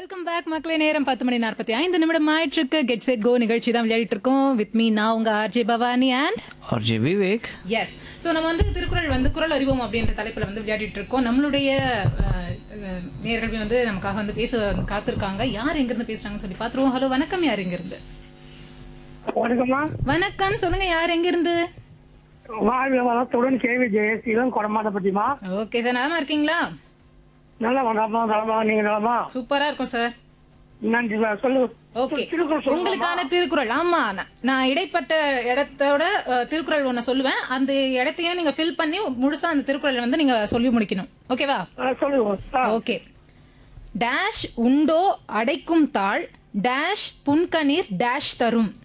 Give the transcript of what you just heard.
Welcome back மக்களே நேரம் பத்து மணி நாற்பத்தி ஐந்து நிமிடம் ஆயிட்டிருக்கு கெட் செட் கோ நிகழ்ச்சி தான் விளையாடிட்டு இருக்கோம் வித் மீ நான் உங்க RJ Bhavani and RJ Vivek yes so நம்ம வந்து திருக்குறள் வந்து குரல் அறிவோம் அப்படின்ற தலைப்பில் வந்து விளையாடிட்டு இருக்கோம் நம்மளுடைய அஹ், அஹ், நேயர்கள் வந்து நமக்காக வந்து பேச காத்திருக்காங்க யார் எங்கிருந்து பேசுறாங்கன்னு சொல்லி பார்த்துருவோம் ஹலோ வணக்கம் யார் எங்கிருந்து வணக்கம்மா வணக்கம் சொல்லுங்க யார் எங்கிருந்து வாழ்க வளத்துடன் கேவி ஜெயசீலம் கொடமாட்ட பத்திமா ஓகே சார் நலமா இருக்கீங்களா நல்லா நலமா நலமா நீங்க நலமா சூப்பரா இருக்கும் சார் நன்றி சார் சொல்லு ஓகே திருக்குறள் சொல்லுங்கம்மா. உங்களுக்கான திருக்குறள் ஆமா நான்- நான் இடைப்பட்ட இடத்தோட அஹ், திருக்குறள் ஒண்ணு சொல்லுவேன் அந்த இடத்தையும் நீங்க ஃபில் பண்ணி முழுசா அந்த திருக்குறளை வந்து நீங்க சொல்லி முடிக்கணும் ஓகேவா ஆ, சொல்லுங்க ஆ, ஓகே டேஷ் உண்டோ அடைக்கும் தாள் டேஷ் புன்கணீர் டேஷ் தரும்